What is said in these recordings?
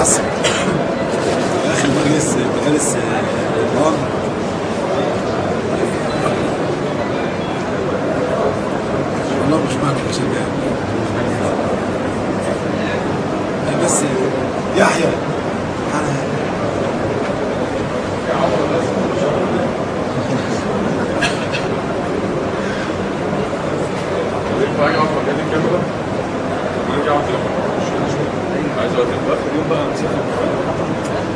معصب يا اخي المجلس مجالس النهار والله مش معنى يا شباب بس يحيى انا حاجه اقف مكان الكاميرا ونرجع على التليفون عايز اقول لك اخر يوم بقى مسافر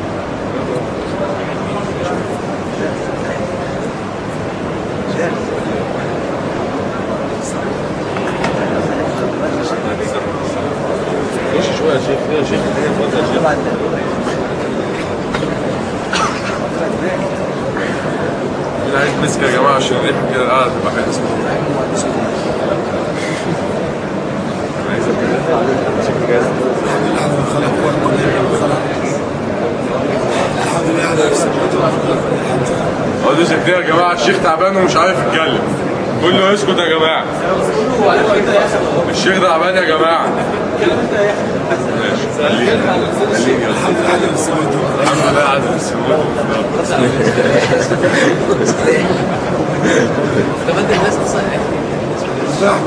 ماشي شويه يا شيخ يا شيخ اتفضل يا شيخ مين عايز مسك يا جماعه عشان الريحه كده القعده تبقى حلوه عايز الحمد لله على ما خلق والحمد لله على ما خلق الحمد لله على ما خلق هو ده شكلها يا جماعه الشيخ تعبان ومش عارف يتكلم كله اسكت يا جماعه الشيخ تعبان يا جماعه ماشي خليك خليك يا الحمد لله على ما سويته الحمد لله عدد السنوات كمان الناس اصلا صح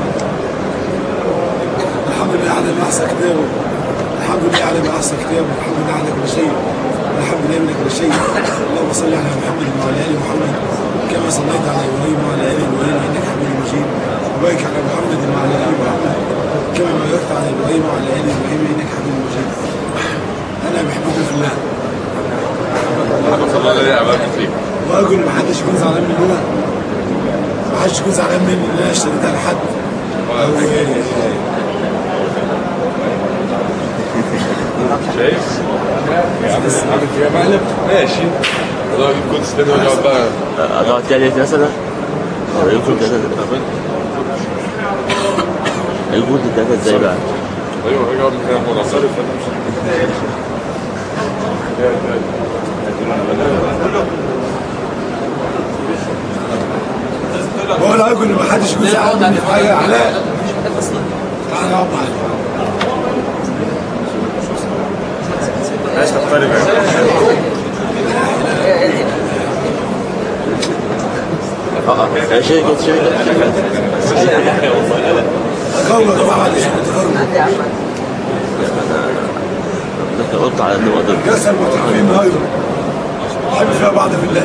الحمد لله على ما احسن كتابه الحمد لله على ما احسن كتابه الحمد لله على كل شيء الحمد لله من كل شيء اللهم صل على محمد وعلى ال محمد كما صليت على ابراهيم وعلى ال ابراهيم انك حميد مجيد وبارك على محمد وعلى ال محمد كما باركت على ابراهيم وعلى ال ابراهيم انك حميد مجيد انا بحبكم في الله انا صلى الله عليه وسلم فيك وارجو ان محدش يكون زعلان مننا محدش يكون زعلان مني ان انا اشتريتها لحد او شايف يا عم عامل فيها مقلب ماشي والله اجيب كود ستاني واقعد بقى هتقعد تالت مثلا هيكون تلاتة هيكون تلاتة ازاي بقى؟ ايوه راجع اقعد مكان احمد عصاري هو انا ارجو ان محدش يكون زعلان مني في حاجه علاء تعالى اقعد معايا عايز تختلف اه اه شركة شركة تجاوب يا جماعه معلش تجاوب انت قلت على انه قدر كسر المحترفين النهارده نحب فيها بعض في الله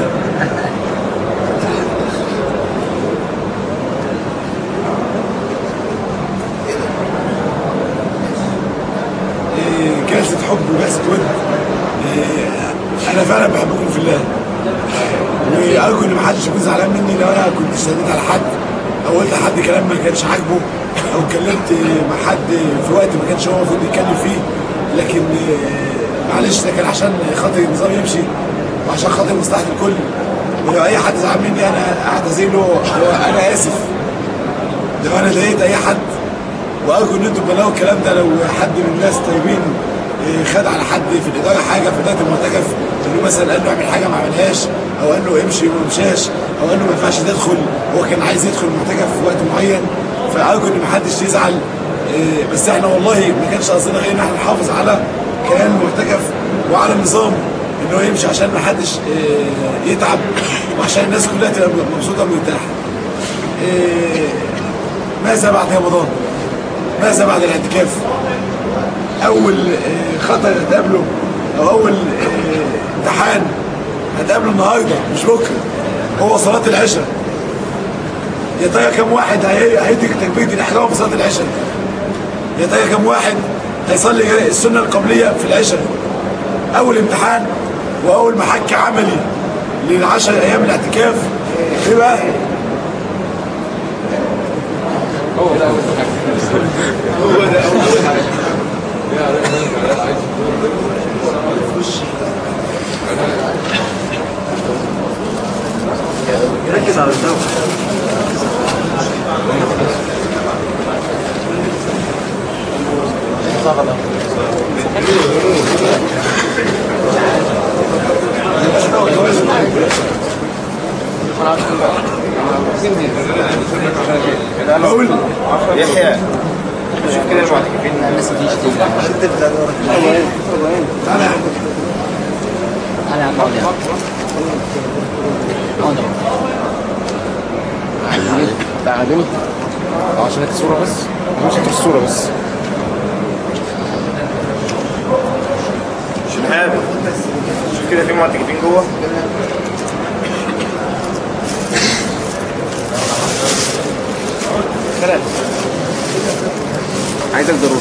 إيه، جلسة حب وجلسة ود إيه، أنا فعلا بحبكم في الله وأرجو إن محدش يكون زعلان مني لو أنا كنت اشتديت على حد أو قلت لحد كلام ما كانش عاجبه أو اتكلمت مع حد في وقت ما كانش هو المفروض يتكلم فيه لكن إيه، معلش ده كان عشان خاطر النظام يمشي وعشان خاطر مصلحة الكل ولو أي حد زعل مني أنا أعتذر له هو أنا آسف لو أنا ضايقت أي حد وارجو ان انتم تبلغوا الكلام ده لو حد من الناس طيبين إيه، خد على حد في الاداره حاجه في اداره المرتكب انه مثلا قال له اعمل حاجه ما عملهاش او قال له امشي وما مشاش او قال له ما ينفعش تدخل هو كان عايز يدخل المرتكب في وقت معين فارجو ان محدش يزعل إيه، بس احنا والله ما كانش قصدنا غير ان احنا نحافظ على كيان المرتكب وعلى النظام ان هو يمشي عشان ما حدش إيه، يتعب وعشان الناس كلها تبقى مبسوطه ومرتاحه إيه، ماذا بعد رمضان؟ ماذا بعد الاعتكاف اول آه، خطر هتقابله او اول آه، امتحان هتقابله النهارده مش بكره هو صلاه العشاء يا ترى كم واحد هي- هيدرك تكبيره الاحرام في صلاه العشاء يا ترى كم واحد هيصلي السنه القبليه في العشاء اول امتحان واول محك عملي للعشر ايام الاعتكاف ايه بقى ركز على الدواء بقول يحيى شوف كده المعتكفين الناس ما تجيش تيجي تعالى يا عم. انا عم اقعد يعني اقعد تعادل اه عشان هات الصورة بس مش هات الصورة بس شهاب شوف كده في معتكفين جوه خلاص عايزك ضروري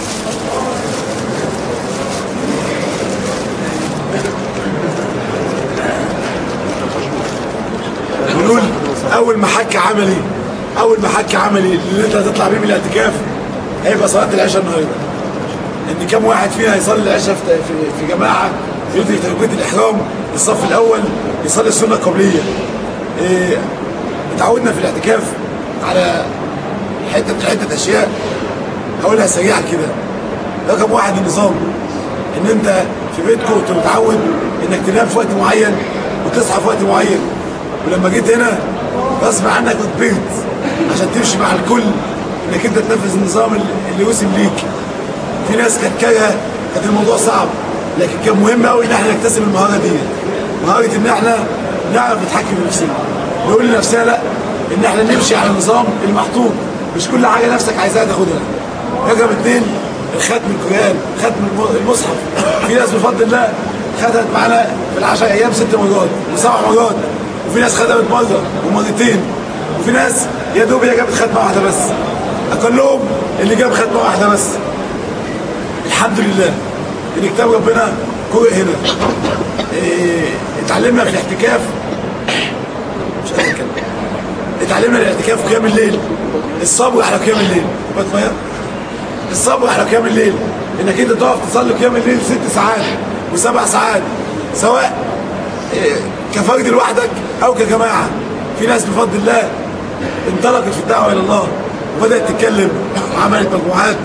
بنقول اول محك عملي اول محك عملي اللي انت هتطلع بيه من الاعتكاف هيبقى صلاه العشاء النهارده ان كم واحد فينا هيصلي العشاء في, في, في جماعه يدرك تكبيره الاحرام الصف الاول يصلي السنه القبليه إيه اتعودنا في الاعتكاف على حته حته اشياء هقولها سريعا كده رقم واحد النظام ان انت في بيتكم كنت متعود انك تنام في وقت معين وتصحى في وقت معين ولما جيت هنا غصب عنك اجبرت عشان تمشي مع الكل انك انت تنفذ النظام اللي وسم ليك في ناس كانت كارهه كان الموضوع صعب لكن كان مهم قوي ان احنا نكتسب المهاره دي مهاره ان احنا نعرف نتحكم في نفسنا نقول لنفسنا لا ان احنا نمشي على النظام المحطوط مش كل حاجه نفسك عايزاها تاخدها رقم اثنين الختم القران ختم الم- المصحف في ناس بفضل الله ختمت معانا في العشر ايام ست مرات وسبع مرات وفي ناس ختمت مره ومرتين وفي ناس يا دوب هي جابت ختمه واحده بس اقلهم اللي جاب ختمه واحده بس الحمد لله ان كتاب ربنا قرئ هنا إيه، اتعلمنا في الاعتكاف مش قادر اتكلم اتعلمنا الاعتكاف قيام الليل الصبر على قيام الليل كوبايه ميه الصبر على قيام الليل انك انت تقف تصلي قيام الليل ست ساعات وسبع ساعات سواء إيه، كفرد لوحدك او كجماعه في ناس بفضل الله انطلقت في الدعوه الى الله وبدات تتكلم وعملت مجموعات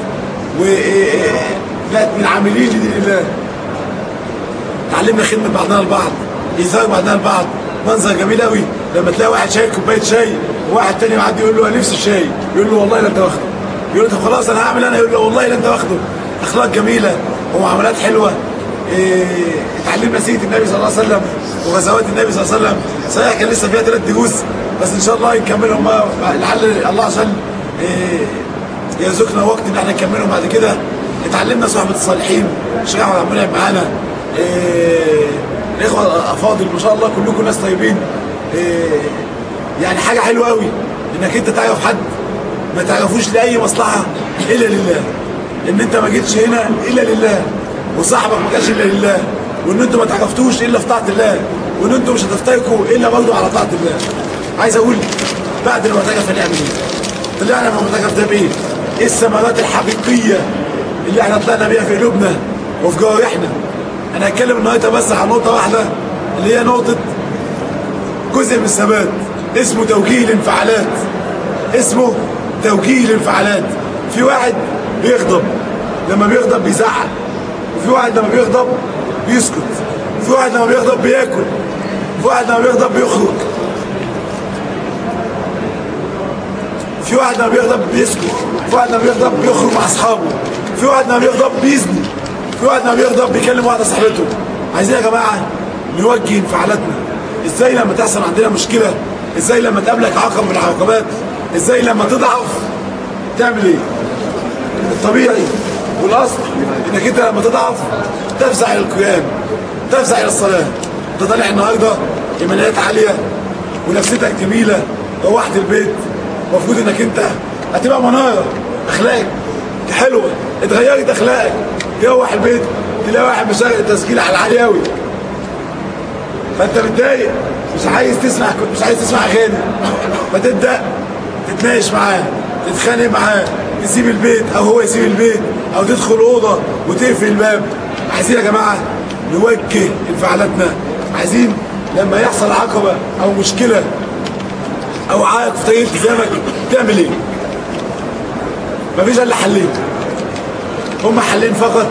وبقت من عاملين لدين الله تعلمنا خدمه بعضنا البعض ايثار بعضنا البعض منظر جميل قوي لما تلاقي واحد شايل كوبايه شاي وواحد تاني معدي يقول له انا نفسي الشاي يقول له والله لا انت واخده يقول له طب خلاص انا هعمل انا يقول له والله لا انت واخده اخلاق جميله ومعاملات حلوه إيه اتعلمنا سيره النبي صلى الله عليه وسلم وغزوات النبي صلى الله عليه وسلم صحيح كان لسه فيها ثلاث دروس بس ان شاء الله نكملهم بقى لعل الله عشان إيه يرزقنا وقت ان احنا نكملهم بعد كده اتعلمنا صحبه الصالحين الشيخ احمد عبد المنعم معانا إيه الاخوه الافاضل ما شاء الله كلكم ناس طيبين إيه يعني حاجه حلوه قوي انك انت تعرف حد ما تعرفوش لاي مصلحه الا لله ان انت ما جيتش هنا الا لله وصاحبك ما جاش الا لله وان انتوا ما تعرفتوش الا في طاعه الله وان انتوا مش هتفترقوا الا برضه على طاعه الله عايز اقول بعد المعتكف هنعمل ايه؟ طلعنا من المعتكف ده بايه؟ ايه الثمرات الحقيقيه اللي احنا طلعنا بيها في قلوبنا وفي جوارحنا انا هتكلم النهارده بس عن نقطه واحده اللي هي نقطه جزء من الثبات اسمه توجيه الانفعالات اسمه توجيه الانفعالات في واحد بيغضب لما بيغضب بيزعق وفي واحد لما بيغضب بيسكت في واحد لما بيغضب بياكل في واحد لما بيغضب بيخرج في واحد لما بيغضب بيسكت في واحد لما بيغضب بيخرج مع اصحابه في واحد لما بيغضب بيزني في واحد لما بيغضب بيكلم واحده صاحبته عايزين يا جماعه نوجه انفعالاتنا ازاي لما تحصل عندنا مشكله ازاي لما تقابلك عقبه من العقبات ازاي لما تضعف تعمل ايه الطبيعي والاصل انك انت لما تضعف تفزع الى القيام تفزع الى الصلاه انت طالع النهارده ايمانيات عاليه ونفسيتك جميله روحت البيت المفروض انك انت هتبقى مناره اخلاقك حلوه اتغيرت اخلاقك تروح البيت تلاقي واحد مشغل التسجيل على العالي قوي فانت متضايق مش عايز تسمع مش عايز تسمع اغاني فتبدا تتناقش معاه تتخانق معاه تسيب البيت او هو يسيب البيت او تدخل اوضه وتقفل الباب عايزين يا جماعه نوجه انفعالاتنا عايزين لما يحصل عقبه او مشكله او عائق في طريق التزامك تعمل ايه؟ مفيش الا حلين هما حلين فقط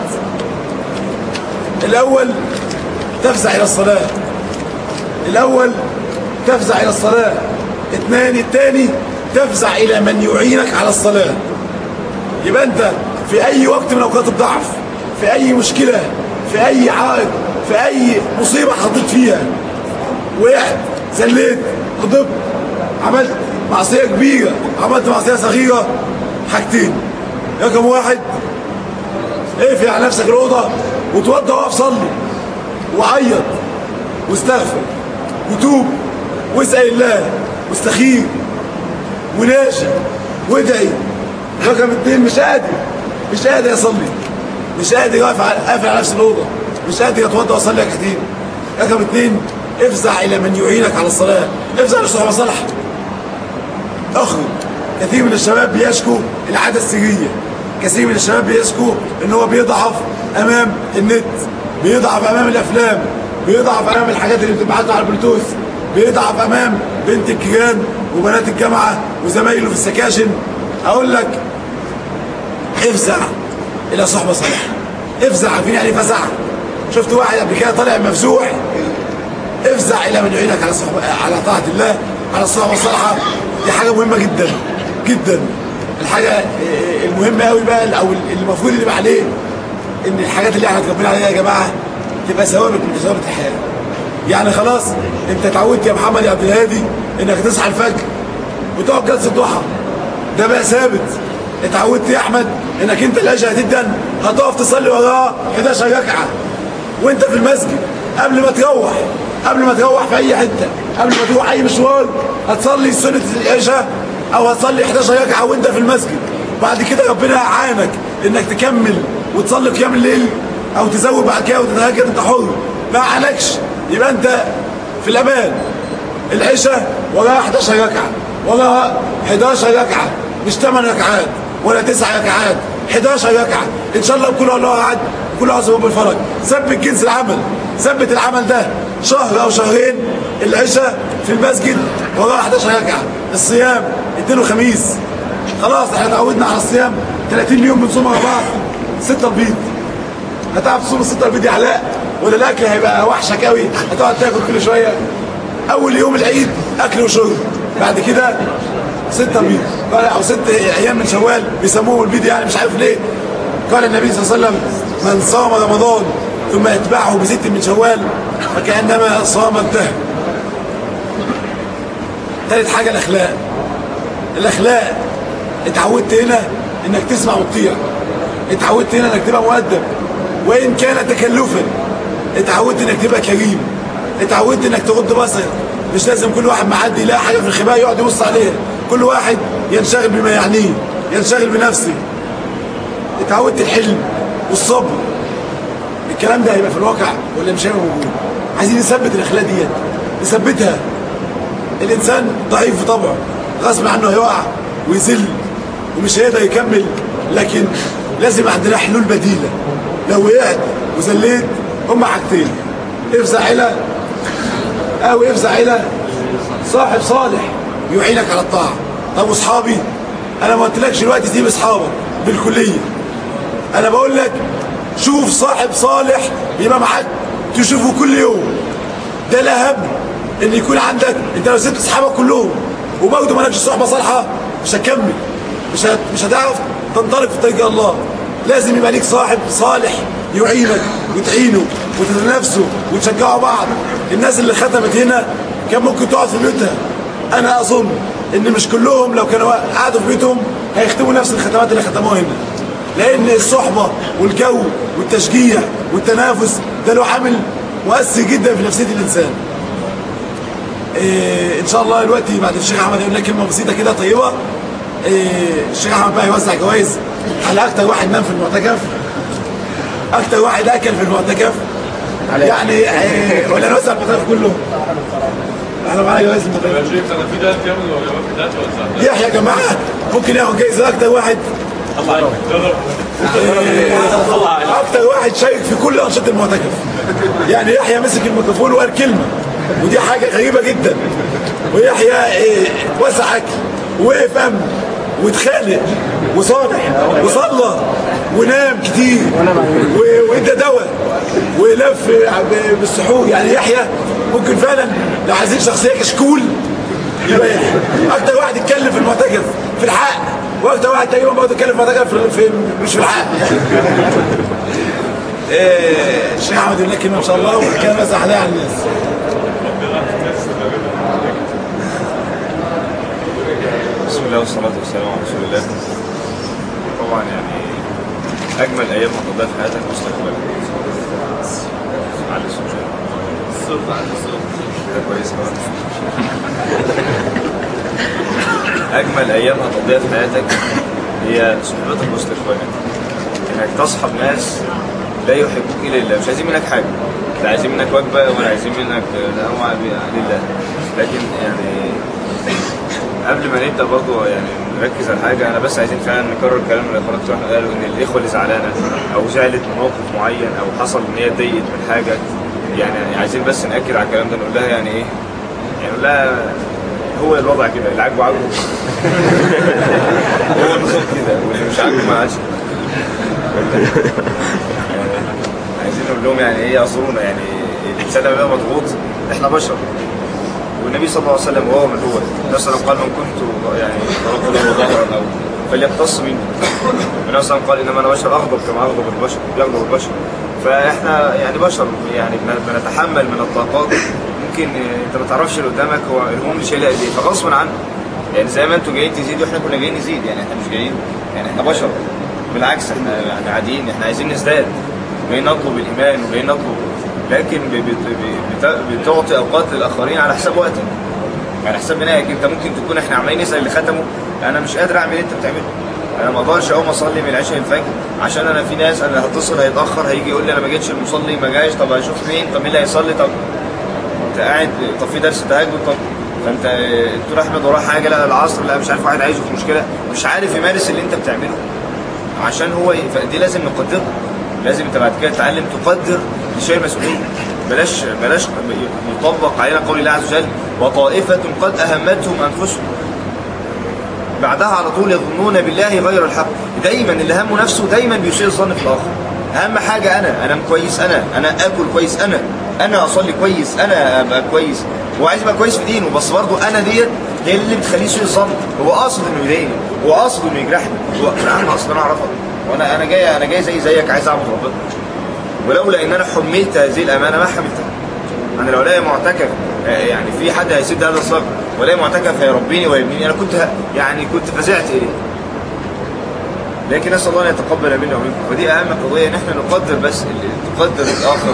الاول تفزع الى الصلاه الاول تفزع الى الصلاه اثنان الثاني تفزع الى من يعينك على الصلاه يبقى انت في اي وقت من اوقات الضعف في اي مشكله في اي عائق في اي مصيبه حطيت فيها وقعت زليت غضبت عملت معصيه كبيره عملت معصيه صغيره حاجتين رقم واحد اقفل على نفسك الاوضه وتوضى واقف صلي وعيط واستغفر وتوب واسال الله واستخير وناشي وادعي رقم اتنين مش قادر مش قادر اصلي مش قادر اقف على- اقفل على نفس الاوضه مش قادر اتوضى واصلي ركعتين رقم اتنين افزع الى من يعينك على الصلاه افزع لصحبه صالحه اخرج كثير من الشباب بيشكو العاده السريه كثير من الشباب بيشكو ان هو بيضعف امام النت بيضعف امام الافلام بيضعف امام الحاجات اللي بتبعتها على البلوتوث بيضعف امام بنت الجيران وبنات الجامعه وزمايله في السكاشن اقول لك افزع الى صحبه صالحه افزع عارفين يعني فزع شفت واحد قبل كده طالع مفزوع افزع الى من يعينك على صحبه على طاعه الله على الصحبه الصالحه دي حاجه مهمه جدا جدا الحاجه آه، المهمه قوي بقى او المفروض اللي عليه ان الحاجات اللي احنا اتربينا عليها يا جماعه تبقى ثوابت من ثوابت الحياه يعني خلاص انت اتعودت يا محمد يا عبد الهادي انك تصحى الفجر وتقعد جلسه ضحى ده بقى ثابت اتعودت يا احمد انك انت العشاء هتدن هتقف تصلي وراها 11 ركعه وانت في المسجد قبل ما تروح قبل ما تروح في اي حته قبل ما تروح اي مشوار هتصلي سنه العشاء او هتصلي 11 ركعه وانت في المسجد بعد كده ربنا يعانك انك تكمل وتصلي قيام الليل او تزود بعد كده وتتهجد انت حر ما عانكش يبقى انت في الامان العشاء وراها 11 ركعه وراها 11 ركعه مش 8 ركعات ولا 9 ركعات 11 ركعه ان شاء الله بكل الله احد كل عصر رب الفلك ثبت جنس العمل ثبت العمل ده شهر او شهرين العشاء في المسجد وراها 11 ركعه الصيام اثنين وخميس خلاص احنا اتعودنا على الصيام 30 يوم بنصوم مع بعض ستة البيض هتعرف تصوم الستة البيض يا علاء ولا الاكل هيبقى وحشك قوي هتقعد تاكل كل شويه اول يوم العيد اكل وشرب بعد كده ستة بيض قال او ست ايام من شوال بيسموه البيض يعني مش عارف ليه قال النبي صلى الله عليه وسلم من صام رمضان ثم يتبعه بست من شوال فكانما صام الدهر ثالث حاجه الاخلاق الاخلاق اتعودت هنا انك تسمع وتطيع اتعودت هنا انك تبقى مؤدب وان كان تكلفا اتعودت انك تبقى كريم اتعودت انك تغض بصرك مش لازم كل واحد معدي يلاقي حاجه في الخباء يقعد يبص عليها كل واحد ينشغل بما يعنيه ينشغل بنفسه اتعودت الحلم والصبر الكلام ده هيبقى في الواقع ولا مش هيبقى موجود عايزين نثبت الاخلاق ديت نثبتها الانسان ضعيف في طبعه غصب عنه هيقع ويذل ومش هيقدر يكمل لكن لازم عندنا حلول بديله لو وقعت وذليت هما حاجتين افزع الى او افزع الى صاحب صالح يعينك على الطاعه طب واصحابي انا ما قلتلكش دلوقتي سيب اصحابك بالكليه انا بقول لك شوف صاحب صالح يبقى معاك تشوفه كل يوم ده الاهم ان يكون عندك انت لو سبت اصحابك كلهم وبرضه مالكش صحبه صالحه مش هتكمل مش هت... مش هتعرف تنطلق في طريق الله لازم يبقى ليك صاحب صالح يعينك وتعينه وتتنافسوا وتشجعوا بعض الناس اللي ختمت هنا كان ممكن تقعد في بيوتها انا اظن ان مش كلهم لو كانوا قعدوا في بيتهم هيختموا نفس الختمات اللي ختموها هنا لان الصحبه والجو والتشجيع والتنافس ده له عامل مؤثر جدا في نفسيه الانسان إيه ان شاء الله دلوقتي بعد الشيخ احمد يقول لك كلمه بسيطه كده طيبه إيه الشيخ احمد بقى يوزع جوائز على اكتر واحد نام في المعتكف اكتر واحد اكل في المعتكف يعني إيه ولا نوزع المعتكف كله احنا معانا جوائز يا المعتكف شيخ انا في ده كامل ولا واخد ده ولا يحيى يا جماعه ممكن ياخد جايزه اكتر واحد اكتر واحد شارك في كل انشطه المعتكف يعني يحيى مسك الميكروفون وقال كلمه ودي حاجه غريبه جدا ويحيى إيه، وسع اكل وقف امن واتخانق وصالح وصلى ونام كتير و- وادى دواء ولف ب- بالسحور يعني يحيى ممكن فعلا لو عايزين شخصيه كشكول يبقى يحيى اكتر واحد اتكلم في المعتكف في الحق واكتر واحد تقريبا برضه اتكلم في حاجه في, في مش في الحق إيه، الشيخ احمد يقول لك كلمه ان شاء الله وكان مسح عليها على الناس بسم الله والصلاة والسلام على رسول الله طبعا يعني أجمل أيام هتقضيها في حياتك مستقبلا على الصوت الصوت على الصوت ده كويس بقى أجمل أيام هتقضيها في حياتك هي صحبتك وسط إخوانك إنك تصحب ناس لا يحبوك إلا لله مش عايزين منك حاجة لا عايزين منك وجبة ولا عايزين منك لا هو لله لكن يعني قبل ما نبدا برضه يعني نركز على حاجه انا بس عايزين فعلا نكرر الكلام اللي اخواننا بتوعنا قالوا ان الاخوه اللي زعلانه او زعلت من موقف معين او حصل ان هي اتضايقت من حاجه يعني عايزين بس ناكد على الكلام ده نقول لها يعني ايه؟ يعني نقول لها هو الوضع كده اللي عاجبه عاجبه هو النظام كده واللي مش عاجبه ما عادش عايزين نقول لهم يعني ايه يعذرونا يعني الانسان لما يبقى مضغوط احنا بشر والنبي صلى الله عليه وسلم وهو من هو مثلا قال من كنت يعني ضربت له ظهرا او فليقتص مني النبي صلى الله عليه وسلم قال انما انا بشر اغضب كما اغضب البشر يغضب البشر فاحنا يعني بشر يعني بن- بنتحمل من الطاقات ممكن آه، انت ما تعرفش اللي قدامك هو الهموم اللي شايلها قد ايه فغصبا عنه يعني زي ما انتوا جايين تزيدوا احنا كنا جايين نزيد يعني احنا مش جايين يعني احنا بشر بالعكس احنا يعني عاديين احنا عايزين نزداد جايين نطلب الايمان وجايين نطلب لكن ب- بت- ب- بت- بتعطي اوقات للاخرين على حساب وقتك على حساب بنائك انت ممكن تكون احنا عمالين نسال اللي ختمه انا مش قادر اعمل اللي انت بتعمله انا ما اقدرش اقوم اصلي من العشاء الفجر عشان انا في ناس انا هتصل هيتاخر هيجي يقول لي انا ما جيتش المصلي ما جاش طب هشوف مين طب مين اللي هيصلي طب انت قاعد طب في درس تهجد طب فانت الدكتور احمد وراه حاجه لا العصر لا مش عارف واحد عايزه في مشكله مش عارف يمارس اللي انت بتعمله عشان هو ي- فدي لازم نقدرها لازم انت بعد كده تتعلم تقدر لشيء المسؤوليه بلاش بلاش يطبق علينا قول الله عز وجل وطائفه قد اهمتهم انفسهم بعدها على طول يظنون بالله غير الحق دايما اللي همه نفسه دايما بيسيء الظن في الاخر اهم حاجه انا انا كويس انا انا اكل كويس انا انا اصلي كويس انا ابقى كويس هو عايز يبقى كويس في دينه بس برضه انا ديت هي اللي بتخليه يسيء الظن هو قاصد انه يضايقني هو قاصد انه يجرحني هو يا عم اصل انا اعرفك وانا انا جاي انا جاي زي زيك عايز اعبد ربنا ولولا ان انا حملت هذه الامانه ما حملتها انا لو الاقي معتكف آه، يعني في حد هيسد هذا الصبر ولاقي معتكف هيربيني ويبنيني انا كنت ه- يعني كنت فزعت اليه لكن نسال الله ان يتقبل منا ومنكم ودي اهم قضيه ان احنا نقدر بس ال- نقدر الاخر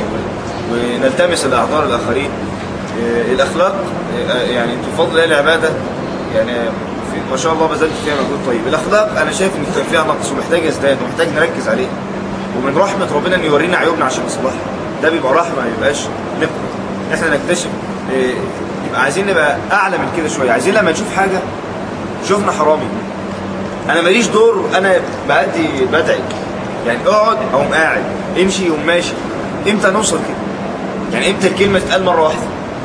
ونلتمس الاعذار الاخرين آه، الاخلاق آه، يعني بفضل الله العباده يعني في ما شاء الله بذلت فيها مجهود طيب الاخلاق انا شايف ان كان فيها نقص ومحتاج ازداد ومحتاج نركز عليه ومن رحمه ربنا انه يورينا عيوبنا عشان نصلحها ده بيبقى رحمه ما يبقاش نقمه احنا نكتشف إيه، يبقى عايزين نبقى اعلى من كده شويه عايزين لما نشوف حاجه شفنا حرامي انا ماليش دور انا بأدي بدعي يعني اقعد اقوم قاعد امشي يقوم ماشي امتى نوصل كده يعني امتى الكلمه تتقال مره واحده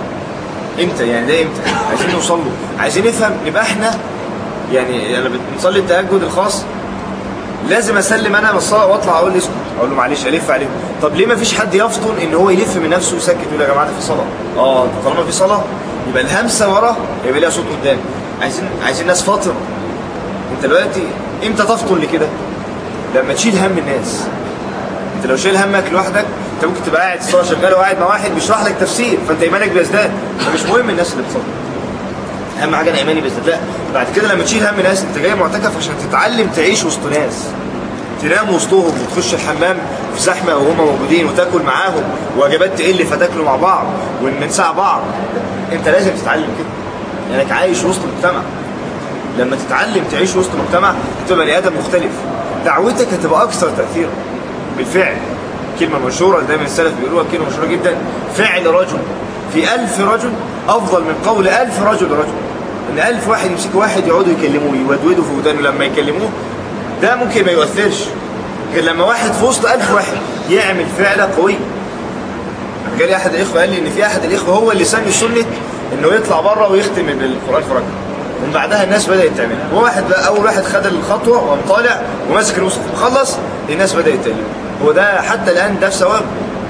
امتى يعني ده امتى عايزين نوصل له عايزين نفهم نبقى احنا يعني انا بنصلي التهجد الخاص لازم اسلم انا من الصلاه واطلع اقول اسكت اقول له معلش الف عليهم طب ليه ما فيش حد يفطن ان هو يلف من نفسه ويسكت يقول يا جماعه ده في صلاه اه طالما في صلاه يبقى الهمسه ورا يبقى ليها صوت قدام عايزين عايزين ناس فاطنه انت دلوقتي امتى تفطن لكده لما تشيل هم الناس انت لو شايل همك لوحدك انت ممكن تبقى قاعد الصلاه شغاله وقاعد مع واحد بيشرح لك تفسير فانت ايمانك بيزداد فمش مهم الناس اللي بتصلي اهم حاجه انا ايماني بيزداد لا بعد كده لما تشيل هم ناس انت جاي معتكف عشان تتعلم تعيش وسط ناس تنام وسطهم وتخش الحمام في زحمه وهم موجودين وتاكل معاهم وجبات تقل فتاكلوا مع بعض ونساع بعض انت لازم تتعلم كده لانك عايش وسط مجتمع لما تتعلم تعيش وسط مجتمع هتبقى بني ادم مختلف دعوتك هتبقى اكثر تاثيرا بالفعل كلمه مشهوره دايما السلف بيقولوها كلمه مشهوره جدا فعل رجل في ألف رجل افضل من قول ألف رجل رجل ان ألف واحد يمسكوا واحد يقعدوا يكلموه يودودوا في ودانه لما يكلموه ده ممكن ما يؤثرش غير لما واحد في وسط ألف واحد يعمل فعله قوي جالي احد الاخوه قال لي ان في احد الاخوه هو اللي سن سنه انه يطلع بره ويختم القران في ركعه ومن بعدها الناس بدات تعملها هو واحد بقى اول واحد خد الخطوه وقام طالع وماسك المصحف وخلص الناس بدات تعمل هو ده حتى الان ده في ثواب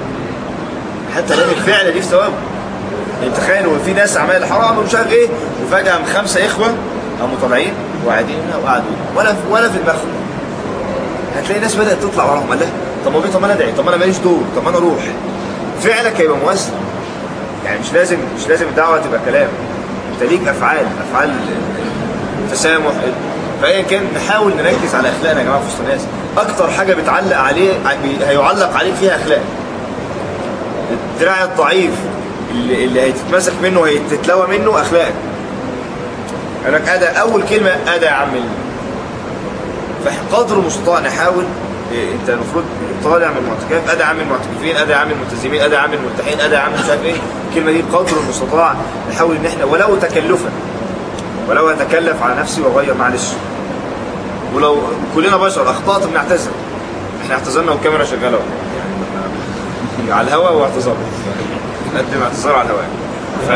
حتى الان الفعل دي في ثواب يعني تخيل هو في ناس عمال حرام ومش عارف ايه وفجاه قام خمسه اخوه قاموا طالعين وقاعدين هنا وقعدوا هنا. ولا ولا في دماغهم هتلاقي ناس بدات تطلع وراهم قال لها طب ما بيه طب ما انا ادعي طب ما انا ماليش دور طب ما انا اروح فعلك هيبقى مؤثر يعني مش لازم مش لازم الدعوه تبقى كلام انت ليك افعال افعال تسامح فايا كان نحاول نركز على اخلاقنا يا جماعه في وسط الناس اكتر حاجه بتعلق عليه هيعلق عليك فيها اخلاق الدراع الضعيف اللي, اللي هيتتمسك منه وهيتتلوى منه اخلاقك يقول لك ادى اول كلمه ادى يا عم فقدر المستطاع نحاول إيه، انت المفروض طالع من المعتكف ادى عام المعتكفين ادى عام الملتزمين ادى عام الملتحين ادى عام مش عارف ايه الكلمه دي بقدر المستطاع نحاول ان احنا ولو تكلفا ولو اتكلف على نفسي واغير معلش ولو كلنا بشر اخطات بنعتذر احنا اعتذرنا والكاميرا شغاله اهو. يعني على الهواء واعتذرنا نقدم اعتذار على الهواء ف...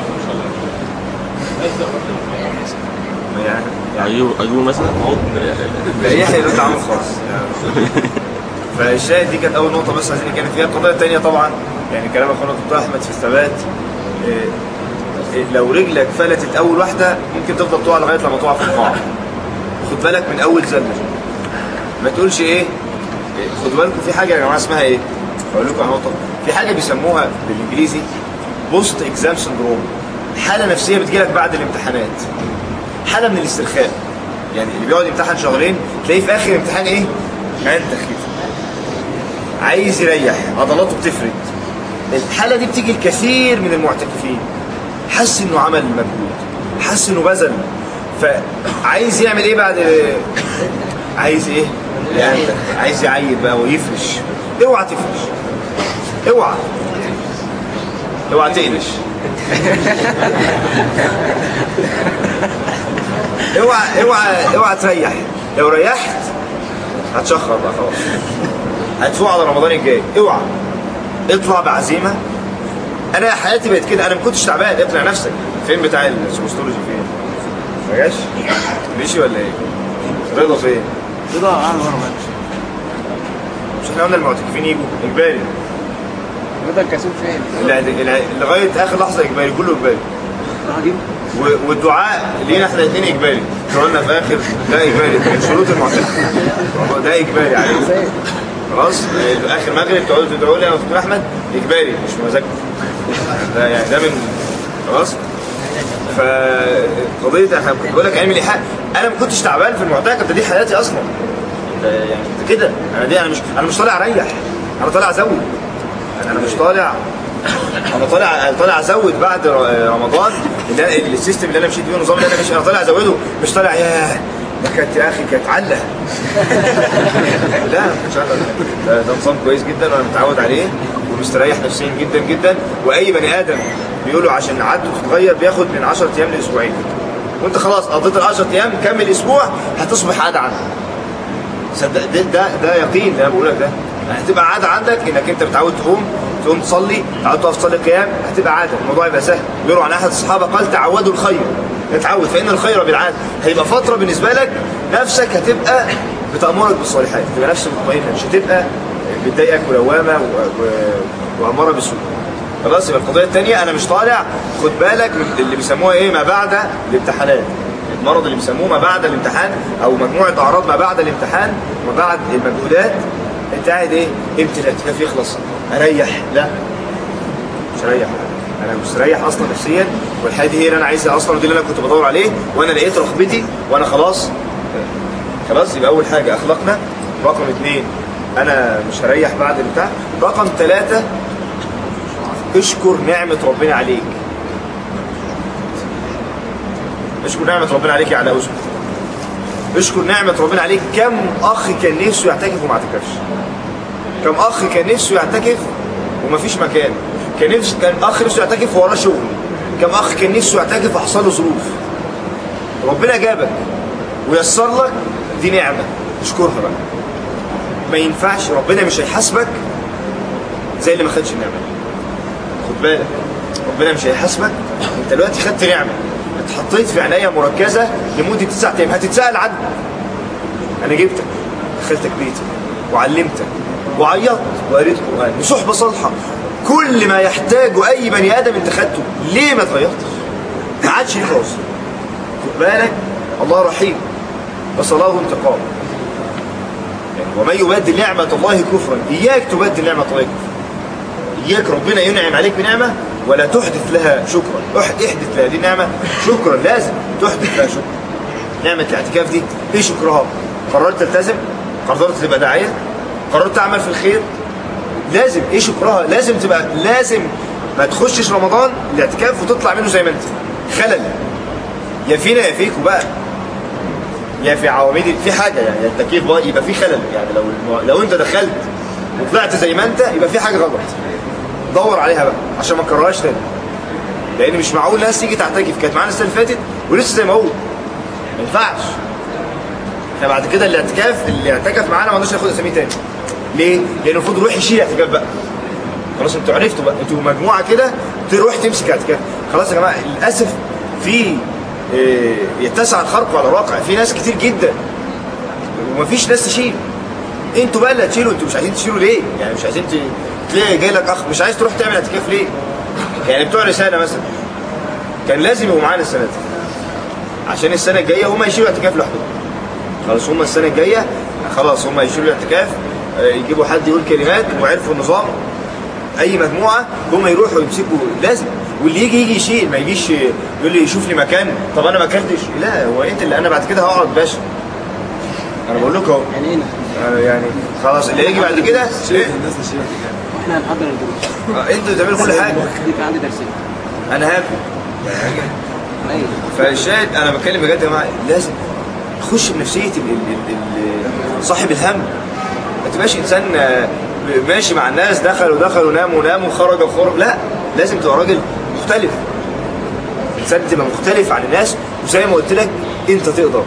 يعني اجيب اجيب مثلا لا يحيى له تعامل خاص فالشاهد دي كانت اول نقطه بس عايزين نتكلم فيها القضيه الثانيه طبعا يعني كلام اخونا دكتور احمد في الثبات إيه، إيه، لو رجلك فلتت اول واحده ممكن تفضل تقع لغايه لما تقع في القاع خد بالك من اول زله ما تقولش ايه إيه، خدوا بالكم في حاجه يا جماعه اسمها ايه اقول لكم على نقطه في حاجه بيسموها بالانجليزي بوست اكزام سندروم حاله نفسيه بتجيلك بعد الامتحانات حاله من الاسترخاء يعني اللي بيقعد يمتحن شهرين تلاقيه في اخر امتحان ايه عين تخفيف عايز يريح عضلاته بتفرد الحاله دي بتيجي الكثير من المعتكفين حس انه عمل مجهود حس انه بذل فعايز يعمل ايه بعد عايز ايه يعني عايز يعيد بقى ويفرش اوعى تفرش اوعى اوعى تقلش اوعى اوعى اوعى تريح لو ريحت هتشخر بقى خلاص هتفوق على رمضان الجاي اوعى اطلع بعزيمه انا حياتي بقت كده انا ما كنتش تعبان اقنع نفسك فين بتاع السوستولوجي فين ما جاش مشي ولا ايه رضا فين رضا قاعد ورا ماشي مش احنا قلنا المعتكفين يجوا اجباري رضا الكسول فين؟ لا- لا- لغايه اخر لحظه اجباري كله اجباري راح اجيب و- والدعاء لينا احنا الاثنين اجباري قلنا في اخر ده اجباري من شروط المعتكف ده اجباري عليكم خلاص اخر مغرب تقعدوا تدعوا لي انا ودكتور احمد اجباري مش مزاجكم ده يعني ده من خلاص فقضيه انا كنت بقول لك علم الايحاء انا ما كنتش تعبان في المعتكف ده دي حياتي اصلا ده يعني ده كده انا دي انا مش انا مش طالع اريح انا طالع ازود انا مش طالع انا طالع طالع ازود بعد ر- رمضان اللي أنا- السيستم اللي انا مشيت بيه النظام اللي انا ماشي انا طالع ازوده مش طالع ياه ده كانت يا اخي كانت عله لا ما كانتش عله ده, ده نظام كويس جدا وانا متعود عليه ومستريح نفسيا جدا جدا واي بني ادم بيقولوا عشان عادته تتغير بياخد من 10 ايام لاسبوعين وانت خلاص قضيت ال 10 ايام كمل اسبوع هتصبح عاده عندك صدق ده ده, ده يقين ده بقول لك ده هتبقى عاده عندك انك انت متعود تقوم تقوم تصلي تعود تقف تصلي قيام هتبقى عاده الموضوع يبقى سهل بيقولوا عن احد الصحابه قال تعودوا الخير اتعود فان الخير بالعاده هيبقى فتره بالنسبه لك نفسك هتبقى بتامرك بالصالحات تبقى نفسك مطمئنه مش هتبقى بتضايقك ولوامه و- و- واماره بالسوء خلاص يبقى القضيه الثانيه انا مش طالع خد بالك من اللي بيسموها ايه ما بعد الامتحانات المرض اللي بيسموه ما بعد الامتحان او مجموعه اعراض ما بعد الامتحان وما بعد المجهودات انت قاعد ايه امتى الاعتكاف يخلص اريح لا مش اريح انا مستريح اصلا نفسيا والحياه دي هي اللي انا عايزها اصلا ودي اللي انا كنت بدور عليه وانا لقيت رغبتي وانا خلاص خلاص يبقى اول حاجه اخلاقنا رقم اثنين انا مش هريح بعد البتاع رقم ثلاثه اشكر نعمه ربنا عليك اشكر نعمة ربنا عليك على أذنك اشكر نعمة ربنا عليك كم أخ كان نفسه يعتكف وما اعتكفش كم أخ كان نفسه يعتكف ومفيش مكان كان نفسه كان أخ نفسه يعتكف وراه شغل كم أخ كان نفسه يعتكف وحصل له ظروف ربنا جابك ويسر لك دي نعمة اشكرها بقى ما ينفعش ربنا مش هيحاسبك زي اللي ما خدش النعمة دي. خد بالك ربنا مش هيحاسبك انت دلوقتي خدت نعمه اتحطيت في عنايه مركزه لمده تسع ايام هتتسال عنه انا جبتك دخلتك بيتك وعلمتك وعيطت وقريت قران وصحبه صالحه كل ما يحتاجه اي بني ادم انت خدته ليه ما اتغيرتش؟ ما عادش ليك عذر خد بالك الله رحيم فصلاه انتقام يعني ومن يبدل نعمة الله كفرا إياك تبدل نعمة الله كفرا إياك ربنا ينعم عليك بنعمة ولا تحدث لها شكرا احد احدث لهذه النعمة شكرا لازم تحدث لها شكرا نعمة الاعتكاف دي ايه شكرها قررت تلتزم قررت تبقى داعية قررت تعمل في الخير لازم ايه شكرها لازم تبقى لازم ما تخشش رمضان الاعتكاف وتطلع منه زي ما انت خلل يا فينا يا فيكوا بقى يا في عواميد في حاجه يعني التكييف بقى يبقى في خلل يعني لو لو انت دخلت وطلعت زي ما انت يبقى في حاجه غلط دور عليها بقى عشان ما تكررهاش تاني لان مش معقول ناس تيجي تعتكف كانت معانا السنه اللي فاتت ولسه زي ما هو ما ينفعش احنا بعد كده الاعتكاف اللي اعتكف معانا ما قدرش ياخد اساميه تاني ليه؟ لان المفروض يروح يشيل اعتكاف بقى خلاص انتوا عرفتوا بقى انتوا مجموعه كده تروح تمسك اعتكاف خلاص يا جماعه للاسف في اه، يتسع الخرق على الواقع في ناس كتير جدا ومفيش ناس تشيل انتوا بقى اللي هتشيلوا انتوا مش عايزين تشيلوا ليه؟ يعني مش عايزين ت- تلاقي جاي لك اخ مش عايز تروح تعمل اعتكاف ليه؟ يعني بتوع رساله مثلا كان لازم يبقوا معانا السنه دي عشان السنه الجايه هم يشيلوا اعتكاف لوحدهم خلاص هم السنه الجايه خلاص هم يشيلوا الاعتكاف اه، يجيبوا حد يقول كلمات وعرفوا النظام اي مجموعه هم يروحوا يمسكوا لازم واللي يجي يجي يشيل ما يجيش يقول لي يشوف لي مكان طب انا ما اكلتش لا هو انت اللي انا بعد كده هقعد باشا انا بقول لكم اهو يعني هنا أنا يعني خلاص اللي يجي بعد كده شايف الناس تشيل كده واحنا هنحضر الدروس آه، انتوا تعملوا كل حاجه دي كان عندي درسين انا هاكل ايوه فالشاهد انا بتكلم بجد يا جماعه لازم تخش بنفسيه ال ال ال ال صاحب الهم ما تبقاش انسان آه، ماشي مع الناس دخلوا دخلوا ناموا ناموا خرجوا خرج لا لازم تبقى راجل مختلف انسان تبقى مختلف عن الناس وزي ما قلت لك انت تقدر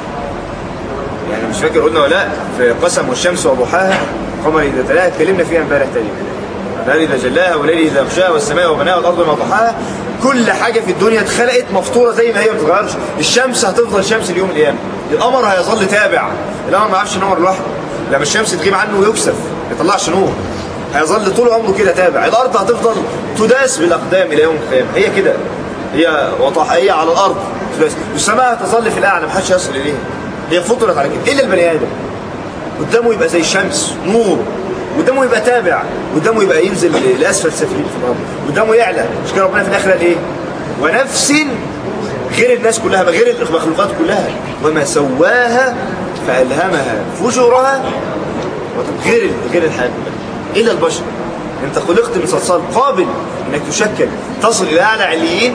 يعني مش فاكر قلنا ولا لا في قسم والشمس وضحاها قمر اذا تلاها اتكلمنا فيها امبارح تقريبا الليل اذا جلاها والليل اذا غشاها والسماء وبناها والارض وما طحاها كل حاجه في الدنيا اتخلقت مفطوره زي ما هي ما بتتغيرش الشمس هتفضل شمس اليوم القيامه القمر هيظل تابع القمر ما يعرفش ينور لوحده لما الشمس تغيب عنه ويكسف ما يطلعش نور هيظل طول عمره كده تابع الارض هتفضل تداس بالاقدام الى يوم القيامه هي كده هي وطحيه على الارض تداس والسماء هتظل في الاعلى محدش يصل اليها هي فطرت على كده الا البني ادم قدامه يبقى زي الشمس نور قدامه يبقى تابع قدامه يبقى ينزل لاسفل سافلين في الارض قدامه يعلى مش كده ربنا في الاخر قال ايه ونفس غير الناس كلها بقى غير المخلوقات كلها وما سواها فالهمها فجورها وت- غير غير الحياه كلها الا البشر انت خلقت من صلصال قابل انك تشكل تصل الى اعلى عليين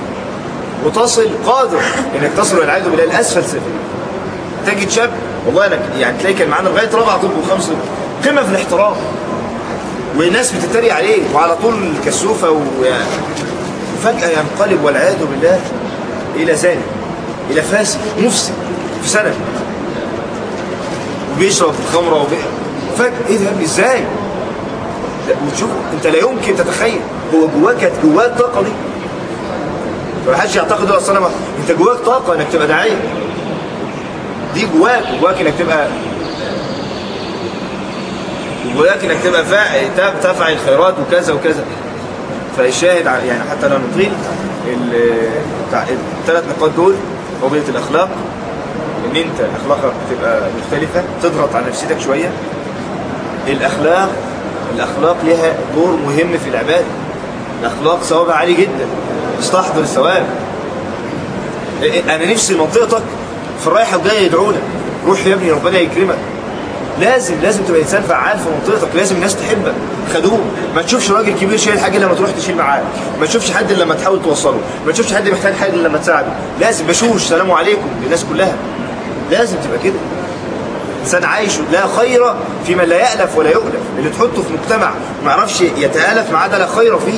وتصل قادر انك تصل والعياذ بالله لاسفل سافلين تجد شاب والله انا يعني تلاقي كان معانا لغايه رابعه طب وخمسه طب. قمه في الاحترام والناس بتتريق عليه وعلى طول كسوفه ويعني وفجاه ينقلب والعياذ بالله الى زاني الى فاسد مفسد في سنه وبيشرب خمره وبي... فجاه ايه ده يا ابني ازاي؟ لا وتشوف انت لا يمكن تتخيل هو جواك كانت جواه الطاقه دي ما حدش يعتقد اصل انا ما- انت جواك طاقه انك تبقى داعيه دي جواك جواك انك تبقى جواك انك تبقى فا... تف- تفعل الخيرات وكذا وكذا فالشاهد ع- يعني حتى لا نطيل الثلاث نقاط دول قضيه الاخلاق ان انت اخلاقك تبقى مختلفه تضغط على نفسيتك شويه الاخلاق الاخلاق لها دور مهم في العباده الاخلاق ثوابها عالي جدا استحضر الثواب انا نفسي منطقتك في الرايحه والجايه يدعونا روح يا ابني ربنا يكرمك لازم لازم تبقى انسان فعال في منطقتك لازم الناس تحبك خدوم ما تشوفش راجل كبير شايل حاجه إلا لما تروح تشيل معاه ما تشوفش حد إلا لما تحاول توصله ما تشوفش حد محتاج حاجه إلا لما تساعده لازم بشوش سلام عليكم للناس كلها لازم تبقى كده انسان عايش لا خير في من لا يألف ولا يؤلف اللي تحطه في مجتمع ما يعرفش يتآلف معاه ده لا خير فيه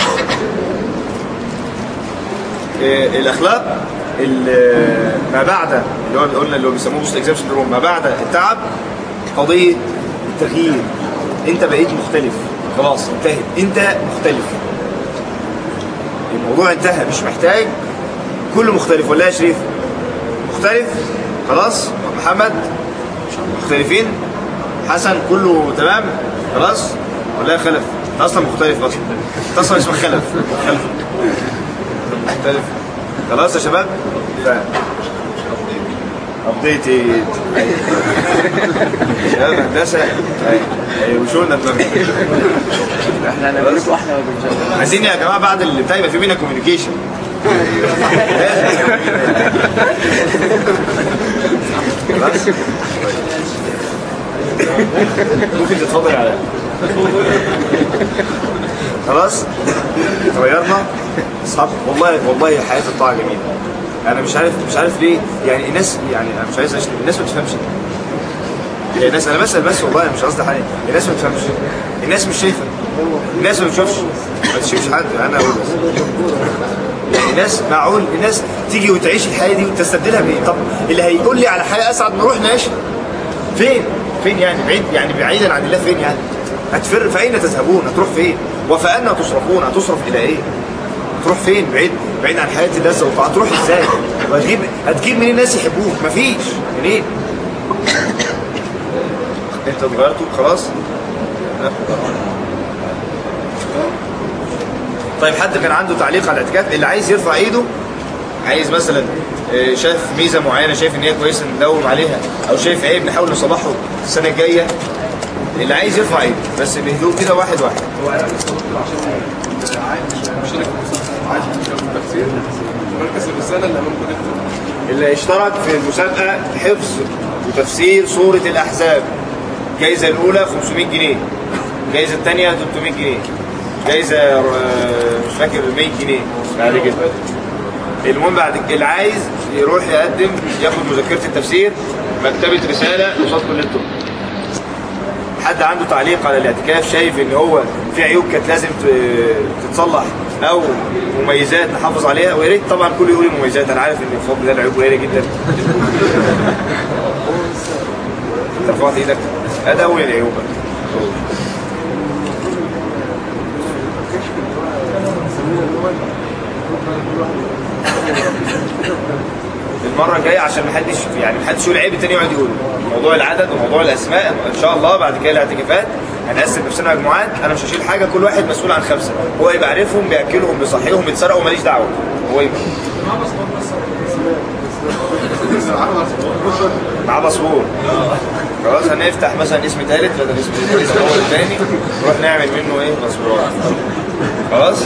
إيه، الاخلاق ال- ما بعد اللي هو قلنا اللي هو بيسموه بوست اكزام سندروم ما بعد التعب قضيه التغيير انت بقيت مختلف خلاص انتهت انت مختلف الموضوع انتهى مش محتاج كله مختلف ولا يا شريف مختلف خلاص محمد مختلفين حسن كله تمام خلاص ولا يا خلف انت اصلا مختلف اصلا انت اصلا اسمك خلف خلف مختلف خلاص يا شباب ف... ابديت شباب هندسه هيوشوا لنا دماغنا احنا هنعمل لكم احلى وجه عايزين يا جماعه بعد اللي بتاع يبقى في بينا كوميونيكيشن خلاص ممكن تتفضل على خلاص اتغيرنا اصحاب والله والله حياه الطاعه جميله انا مش عارف مش عارف ليه يعني الناس يعني انا مش عايز اشتم الناس ما تفهمش يعني الناس انا بسال بس والله مش قصدي حاجه الناس ما تفهمش الناس مش شايفه الناس ما بتشوفش ما تشوفش حد انا اقول بس يعني الناس معقول الناس تيجي وتعيش الحياه دي وتستبدلها بايه طب اللي هيقول لي على حياه اسعد نروح نعيشها فين فين يعني بعيد يعني بعيدا عن الله فين يعني هتفر فاين تذهبون هتروح فين وفأنا تصرفون هتصرف الى ايه تروح فين بعيد بعيد عن حياه اللذه والطاعه تروح ازاي وهتجيب هتجيب منين ناس يحبوك مفيش منين انت اتغيرت خلاص لا. طيب حد كان عنده تعليق على الاعتكاف اللي عايز يرفع ايده عايز مثلا آه، شاف ميزه معينه شايف ان هي كويسه ندوم عليها او شايف عيب نحاول نصلحه السنه الجايه اللي عايز يرفع ايده بس بهدوء كده واحد واحد مركز الرساله اللي امامكم انتوا اللي اشترك في المسابقه حفظ وتفسير سوره الاحزاب الجائزه الاولى 500 جنيه الجائزه الثانيه 300 جنيه جائزه آه، مش فاكر 100 جنيه بعد كده المهم بعد كده اللي عايز يروح يقدم ياخد مذكره التفسير مكتبه رساله قصاد كليه الطب حد عنده تعليق على الاعتكاف شايف ان هو في عيوب كانت لازم ت- تتصلح او مميزات نحافظ عليها ويا ريت طبعا كل يقول المميزات انا عارف ان بفضل الله العيوب قليله جدا انت رفعت ايدك ادي اول العيوب المره الجايه عشان ما حدش يعني ما حدش يقول عيب التاني يقعد يقول موضوع العدد وموضوع الاسماء ان شاء الله بعد كده الاعتكافات هنقسم نفسنا مجموعات انا مش هشيل حاجه كل واحد مسؤول عن خمسه هو يبقى عارفهم بياكلهم بيصحيهم بيتسرقوا ماليش دعوه هو يبقى مع باسبور خلاص هنفتح مثلا اسم ثالث بدل اسم الاسم الاول الثاني نروح نعمل منه ايه باسبور خلاص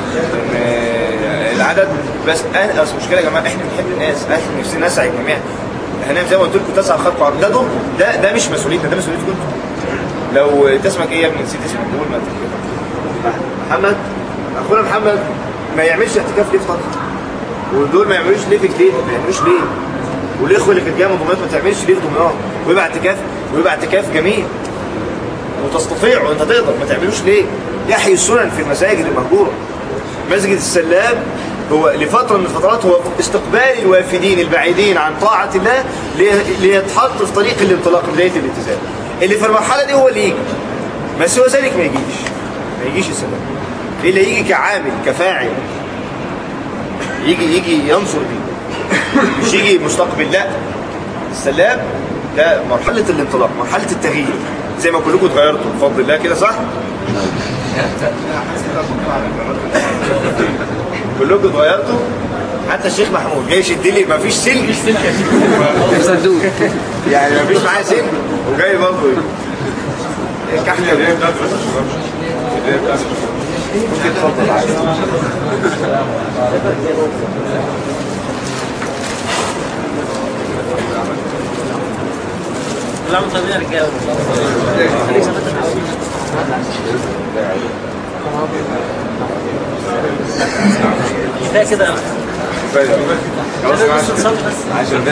إن العدد بس انا اصل المشكله يا جماعه احنا بنحب الناس احنا نفسنا نسعد جميعا هنعمل زي ما قلت لكم تسعى خلق عرض ده دور ده ده مش مسؤوليتنا ده مسؤوليتكم انتوا لو انت اسمك ايه يا ابني نسيت اسمك قول ما تفتكر. محمد اخونا محمد ما يعملش اعتكاف ليه في طنطا ودول ما يعملوش ليه في جديد ما يعملوش ليه والاخوه اللي في الجامعه دمياط ما تعملش ليه في دمياط ويبقى اعتكاف ويبقى اعتكاف جميل وتستطيع وانت تقدر ما تعملوش ليه يحيي السنن في المساجد المهجوره مسجد السلام هو لفترة من الفترات هو استقبال الوافدين البعيدين عن طاعة الله لي- ليتحط في طريق الانطلاق بداية الالتزام اللي في المرحلة دي هو اللي يجي بس هو ذلك ما يجيش ما يجيش السلام اللي يجي كعامل كفاعل يجي يجي ينصر بيه مش يجي مستقبل لا السلام ده مرحلة الانطلاق مرحلة التغيير زي ما كلكم اتغيرتوا بفضل الله كده صح؟ كلكم اتغيرتوا حتى الشيخ محمود جاي يشد لي مفيش سلك صندوق يعني مفيش معاه سلك وجاي برضه كحكه البدايه بتاعت بس الشباب البدايه بتاعت الشباب ممكن تفضل عادي لا مصابين رجاله كفايه كده خلاص معاك. صلي بس عشان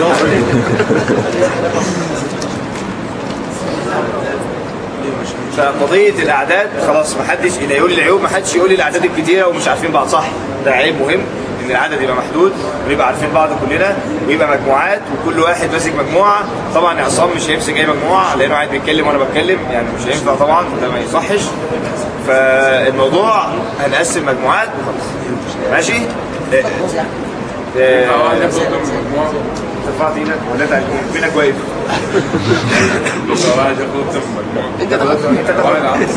فقضية الأعداد خلاص ما حدش اللي يقول لي العيوب ما حدش يقول لي الأعداد الكتيرة ومش عارفين بعض صح ده عيب مهم إن العدد يبقى محدود ونبقى عارفين بعض كلنا ويبقى مجموعات وكل واحد ماسك مجموعة طبعا عصام مش هيمسك أي مجموعة لأنه قاعد بيتكلم وأنا بتكلم يعني مش هينفع طبعا ده ما يصحش فالموضوع هنقسم مجموعات وخلاص ماشي؟ إيه. إيه. اه نبدا قدام المجموعه رفعت ايدك ولا انت فينك واقف لو واحد ياخد قدام المجموعه انت تاخد انت تاخد واحد عم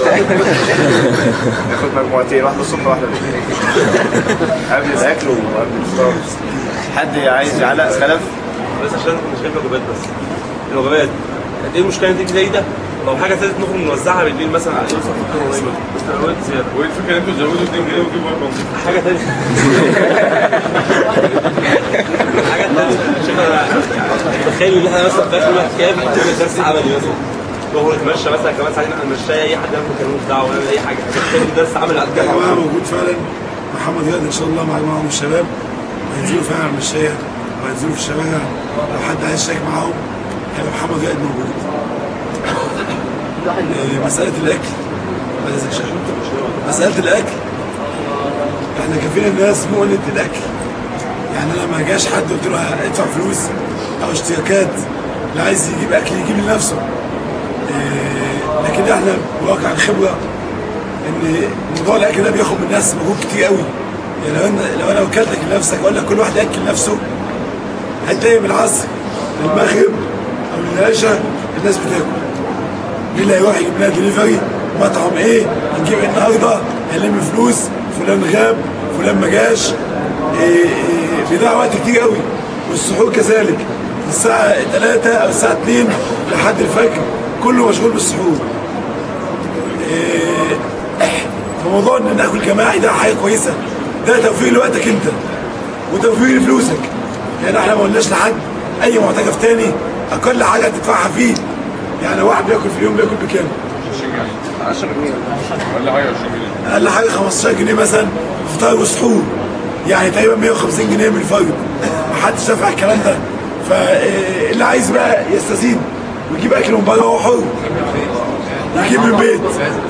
ناخد مجموعتين واحده الصبح واحده بالليل قبل الاكل وقبل الفطار حد عايز يعلق خلف بس عشان انا كنت شايف الوجبات بس الوجبات قد ايه المشكله دي زي ده لو حاجه ثالث نخرج نوزعها بالليل مثلا على الاسره قريبه مستويات زياده وايه الفكره ان انتوا تزودوا 2 جنيه وتجيبوا وجبه نظيفه حاجه ثانيه حاجه ثانيه شوف انا تخيل ان احنا مثلا في اخر الوقت كام نعمل درس عملي مثلا نخرج نتمشى مثلا كمان ساعتين احنا نمشي اي حد يعمل ملوش دعوه ولا اي حاجه تخيل درس عملي على يا الجامعه جماعه موجود فعلا محمد رياض ان شاء الله مع معاهم الشباب هينزلوا فعلا على المشاية وهينزلوا في الشوارع لو حد عايز يشارك معاهم هيبقى محمد رياض موجود آه، مسألة الأكل عايز أشارك. مسألة الأكل احنا كفينا الناس مؤنة الأكل يعني أنا ما جاش حد قلت له ادفع فلوس أو اشتراكات اللي عايز يجيب أكل يجيب لنفسه آه، لكن احنا بواقع الخبرة ان موضوع الاكل ده بياخد من الناس مجهود كتير قوي يعني لو انا لو انا وكلتك لنفسك اقول لك كل واحد ياكل نفسه هتلاقي من العصر للمغرب او للعشاء الناس بتاكل مين اللي هيروح يجيب لنا دليفري مطعم ايه هنجيب إيه النهارده هنلم فلوس فلان غاب فلان ما جاش إيه إيه بيضيع وقت كتير قوي والسحور كذلك الساعة 3 أو الساعة 2 لحد الفجر كله مشغول بالسحور فموضوع ان ناكل جماعي ده حاجه كويسه ده توفير لوقتك انت وتوفير لفلوسك يعني احنا ما قلناش لحد اي معتكف تاني اقل حاجه تدفعها فيه يعني واحد بياكل في اليوم بياكل بكام؟ 10 جنيه ولا حاجه 20 جنيه اقل حاجه 15 جنيه مثلا فطار وسحور يعني تقريبا 150 جنيه من الفرد محدش دافع الكلام ده فاللي عايز بقى يستزيد ويجيب اكل من بره هو حر يجيب من البيت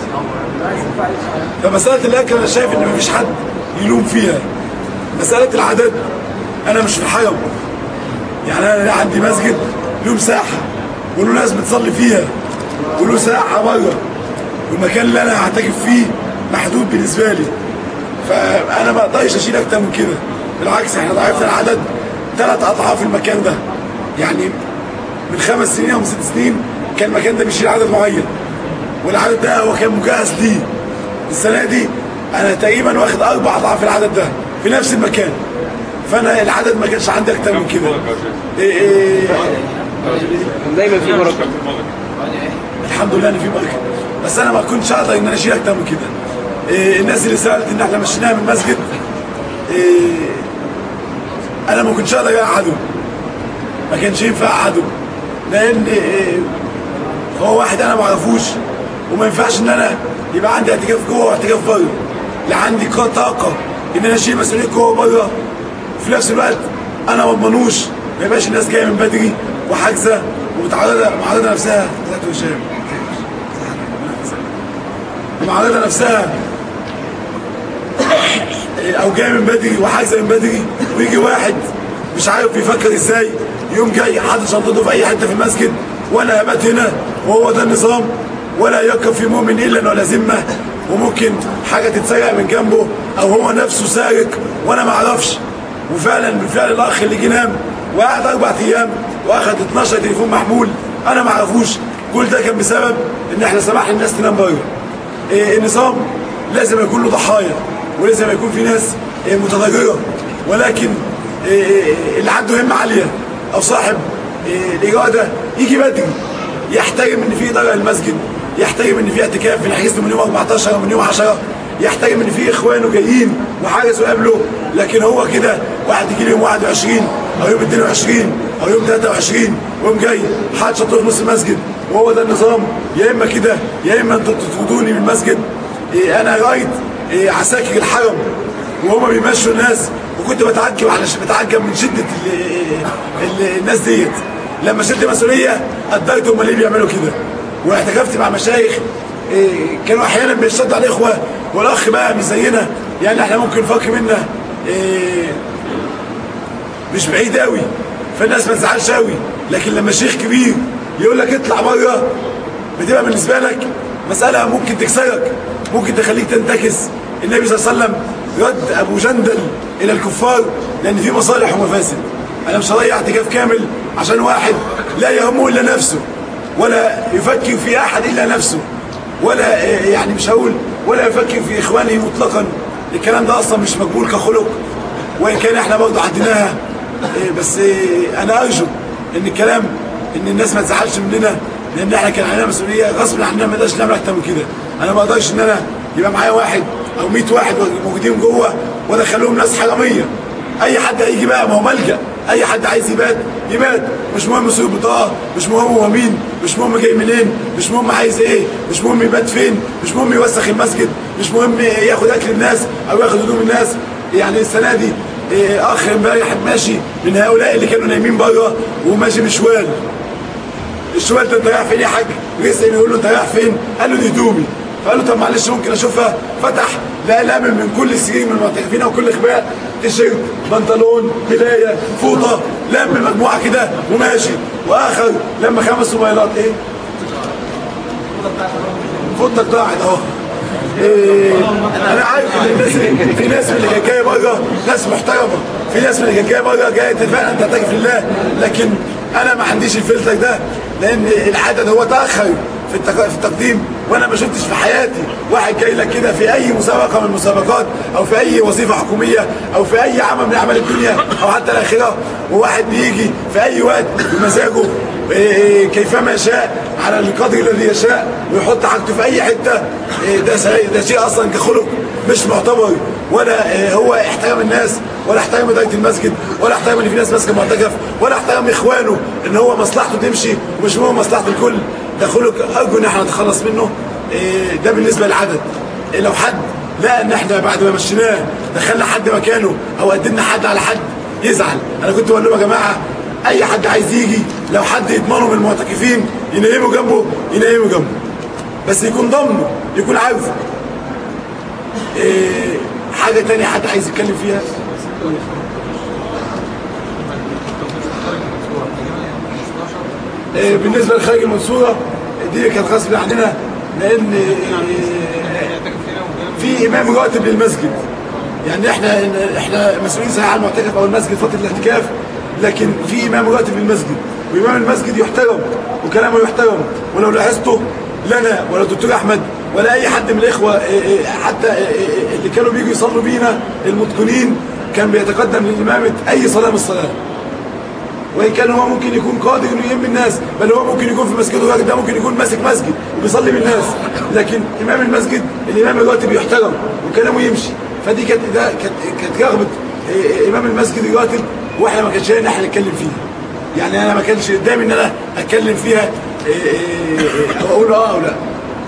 فمسألة الأكل أنا شايف إن مفيش حد يلوم فيها مسألة العدد أنا مش في الحرم يعني أنا عندي مسجد له مساحة وله ناس بتصلي فيها وله ساحة بره والمكان اللي أنا هعتكف فيه محدود بالنسبة لي فأنا ما أقدرش أشيل أكتر من كده بالعكس إحنا ضاعفنا العدد ثلاث أضعاف المكان ده يعني من خمس سنين أو من ست سنين كان المكان ده بيشيل عدد معين والعدد ده هو كان مجهز ليه السنه دي انا تقريبا واخد اربع اضعاف العدد ده في نفس المكان فانا العدد ما كانش عندي اكتر من كده إيه إيه دايما في بركه الحمد لله ان في بركه بس انا ما كنتش اقدر ان انا اشيل اكتر من كده إيه الناس اللي سالت ان احنا مشيناها من المسجد إيه انا ما كنتش اقدر اقعده ما كانش ينفع اقعده لان إيه هو واحد انا ما اعرفوش وما ينفعش ان انا يبقى عندي اعتكاف جوه واعتكاف بره لا عندي قا- طاقه ان انا اشيل مسؤوليه جوه وبره في نفس الوقت انا ما اضمنوش ما يبقاش الناس جايه من بدري وحاجزه ومتعرضه معرضه نفسها ذات هشام معرضه نفسها او جاي من بدري وحاجزه من بدري ويجي واحد مش عارف بيفكر ازاي يقوم جاي حاطط شنطته في اي حته في المسجد وانا ابات هنا وهو ده النظام ولا يقف في مؤمن الا ولا ذمه وممكن حاجه تتسرق من جنبه او هو نفسه سارق وانا ما اعرفش وفعلا بالفعل الاخ اللي جه نام وقعد اربع ايام واخد 12 تليفون محمول انا ما اعرفوش كل ده كان بسبب ان احنا سمحنا الناس تنام بره إيه النظام لازم يكون له ضحايا ولازم يكون في ناس إيه متضرره ولكن إيه إيه اللي عنده همه عاليه او صاحب إيه الاراده يجي بدري يحترم ان في اداره المسجد يحترم ان في اعتكاف في الحجز من يوم 14 او من يوم 10 يحترم ان في اخوانه جايين وحجزوا قبله لكن هو كده واحد يجي لي يوم 21 او يوم 22 او يوم 23 ويقوم جاي حاطط شنطته في نص المسجد وهو ده النظام يا اما كده يا اما انتوا تطردوني من المسجد إيه انا رايت إيه عساكر الحرم وهما بيمشوا الناس وكنت بتعجب على بتعجب من شده ال ال الناس ديت لما شلت مسؤوليه قدرت هم ليه بيعملوا كده واعتكفت مع مشايخ إيه كانوا احيانا بيشتدوا على الاخوه والاخ بقى مش زينا يعني احنا ممكن نفكر منا إيه مش بعيد قوي فالناس ما تزعلش قوي لكن لما شيخ كبير يقول لك اطلع بره بتبقى بالنسبه لك مساله ممكن تكسرك ممكن تخليك تنتكس النبي صلى الله عليه وسلم رد ابو جندل الى الكفار لان في مصالح ومفاسد انا مش هضيع اعتكاف كامل عشان واحد لا يهمه الا نفسه ولا يفكر في احد الا نفسه ولا يعني مش هقول ولا يفكر في اخوانه مطلقا الكلام ده اصلا مش مقبول كخلق وان كان احنا برضه عديناها إيه بس إيه انا ارجو ان الكلام ان الناس ما تزعلش مننا لان احنا كان علينا مسؤوليه غصب عننا ما نقدرش نعمل اكتر من كده انا ما اقدرش ان انا يبقى معايا واحد او 100 واحد موجودين جوه وادخلهم ناس حراميه اي حد هيجي بقى ما هو ملجا اي حد عايز يبات يبات مش مهم سوق بطاقه مش مهم هو مين مش مهم جاي منين مش مهم عايز ايه مش مهم يبات فين مش مهم يوسخ المسجد مش مهم ياخد اكل الناس او ياخد هدوم الناس يعني السنه دي إيه، اخ امبارح ماشي من هؤلاء اللي كانوا نايمين بره وماشي بشوال الشوال ده انت رايح فين يا حاج؟ يسال يقول له انت رايح فين؟ قال له دي هدومي فقال له طب معلش ممكن اشوفها فتح لقى لامم من كل السجين من المعتكفين او كل اخباء تيشيرت بنطلون ملايه فوطه لم مجموعه كده وماشي واخر لما خمس موبايلات ايه؟ فوطتك ضاعت اهو إيه انا عارف ان الناس في ناس من اللي كانت جايه بره ناس محترمه في ناس من اللي كانت جايه بره جايه فعلا تعترف لله لكن انا ما عنديش الفلتر ده لان العدد هو تاخر في التق- في التقديم وانا ما شفتش في حياتي واحد جاي لك كده في اي مسابقه من المسابقات او في اي وظيفه حكوميه او في اي عمل من اعمال الدنيا او حتى الاخره وواحد بيجي في اي وقت بمزاجه إيه، كيفما يشاء على القدر الذي يشاء ويحط حاجته في اي حته إيه، ده شيء ده شيء اصلا كخلق مش معتبر ولا إيه، هو احترام الناس ولا احترام اداره المسجد ولا احترام ان في ناس ماسكه معتكف ولا احترام اخوانه ان هو مصلحته تمشي ومش مهم مصلحه الكل ده خلق ارجو ان احنا نتخلص منه إيه، ده بالنسبه للعدد إيه، لو حد لقى ان احنا بعد ما مشيناه دخلنا حد مكانه او قدمنا حد على حد يزعل انا كنت بقول لهم يا جماعه اي حد عايز يجي لو حد يضمنه من المعتكفين ينيمه جنبه ينيمه جنبه بس يكون ضمنه يكون عارفه إيه حاجه تانية حد عايز يتكلم فيها إيه بالنسبه لخارج المنصوره دي كانت غصب عننا لان إيه في امام راتب للمسجد يعني احنا احنا مسؤولين صحيح عن المعتكف او المسجد فتره الاعتكاف لكن في امام راتب للمسجد وامام المسجد يحترم وكلامه يحترم ولو لاحظته لنا ولا الدكتور احمد ولا اي حد من الاخوه إيه إيه حتى إيه إيه اللي كانوا بيجوا يصلوا بينا المتقنين كان بيتقدم لامامه اي صلاه من الصلاه وان كان هو ممكن يكون قادر انه يهم الناس بل هو ممكن يكون في مسجده الراجل ده ممكن يكون ماسك مسجد وبيصلي بالناس لكن امام المسجد الامام الراتب يحترم وكلامه يمشي فدي كانت ده كانت كانت رغبه إيه، امام المسجد الراتب واحنا ما كانش لنا احنا نتكلم فيها يعني انا ما كانش قدامي ان انا اتكلم فيها إيه، إيه، إيه، او اقول اه او لا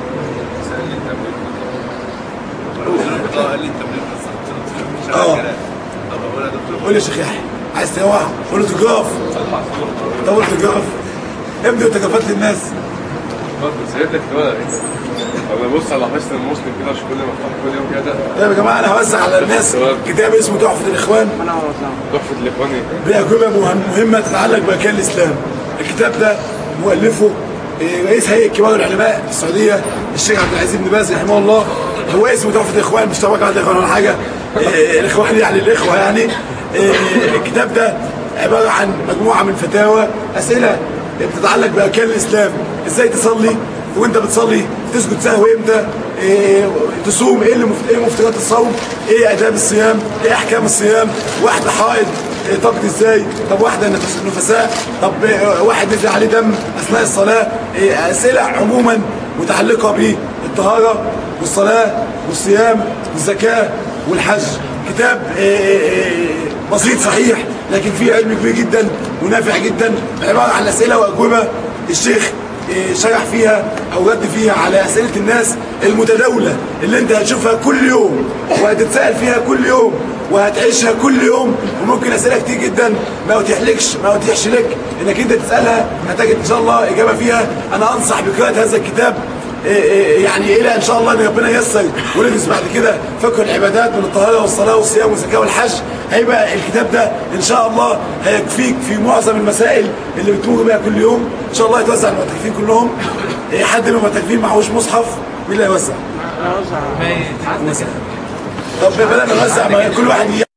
اه قول يا شيخ يحيى عايز تروح قول له تجراف طب قول تجراف ابدأ تجرافات للناس سيب لك بقى انا بص على حسن المسلم كده عشان كل ما افتح كل يوم كده طيب يا جماعه انا هوزع على الناس كتاب اسمه تحفه الاخوان تحفه الاخواني بأجوبة مهم- مهمة تتعلق بأركان الإسلام الكتاب ده مؤلفه إيه، رئيس هيئة كبار العلماء في السعودية الشيخ عبد العزيز بن باز رحمه الله هو اسمه تحفة الإخوان مش طبقة عند الإخوان ولا حاجة إيه، الإخوان يعني الإخوة يعني إيه، الكتاب ده عبارة عن مجموعة من فتاوى أسئلة بتتعلق بأركان الإسلام إزاي تصلي وانت بتصلي تسجد سهو امتى إيه تصوم ايه اللي مفت... ايه مفترضات الصوم ايه اداب الصيام ايه احكام الصيام واحده حائض إيه تقضي ازاي طب واحده نفس... نفساء طب إيه واحد نزل عليه دم اثناء الصلاه إيه اسئله عموما متعلقه بالطهاره والصلاه والصيام والزكاه والحج كتاب إيه إيه بسيط صحيح لكن فيه علم كبير جدا ونافع جدا عباره عن اسئله واجوبه الشيخ إيه، شرح فيها او رد فيها على اسئله الناس المتداوله اللي انت هتشوفها كل يوم وهتتسال فيها كل يوم وهتعيشها كل يوم وممكن اسئله كتير جدا ما اتيحلكش ما اتيحش لك انك انت تسالها هتجد ان شاء الله اجابه فيها انا انصح بقراءه هذا الكتاب إيه إيه يعني الى ان شاء الله ان ربنا ييسر وندرس بعد كده فقه العبادات من الطهاره والصلاه والصيام والزكاه والحج هيبقى الكتاب ده ان شاء الله هيكفيك في معظم المسائل اللي بتمر بيها كل يوم ان شاء الله يتوزع على المعتكفين كلهم إيه حد من المعتكفين معهوش مصحف مين اللي هيوزع؟ طب بدل ما نوزع ما كل واحد